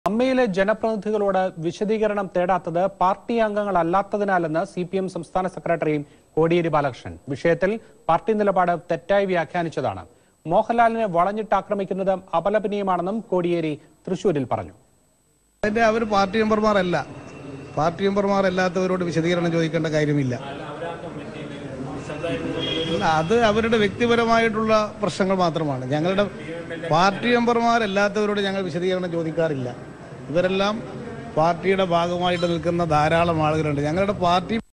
അമ്മയിലെ ജനപ്രതിനിധികളോട് വിശദീകരണം തേടാത്തത് പാർട്ടി അംഗങ്ങളല്ലാത്തതിനാലെന്ന് സി പി എം സംസ്ഥാന സെക്രട്ടറി കോടിയേരി ബാലകൃഷ്ണൻ വിഷയത്തിൽ പാർട്ടി നിലപാട് തെറ്റായി വ്യാഖ്യാനിച്ചതാണ് മോഹൻലാലിനെ വളഞ്ഞിട്ടാക്രമിക്കുന്നത് അപലപനീയമാണെന്നും കോടിയേരി തൃശൂരിൽ പറഞ്ഞു അതിന്റെ അവർ പാർട്ടി മെമ്പർമാരല്ല പാർട്ടി മെമ്പർമാരല്ലാത്തവരോട് വിശദീകരണം ചോദിക്കേണ്ട കാര്യമില്ല അല്ല, അത് അവരുടെ വ്യക്തിപരമായിട്ടുള്ള പ്രശ്നങ്ങൾ മാത്രമാണ് ഞങ്ങളുടെ പാർട്ടി മെമ്പർമാരല്ലാത്തവരോട് ഞങ്ങൾ വിശദീകരണം ചോദിക്കാറില്ല ഇവരെല്ലാം പാർട്ടിയുടെ ഭാഗമായിട്ട് നിൽക്കുന്ന ധാരാളം ആളുകളുണ്ട് ഞങ്ങളുടെ പാർട്ടി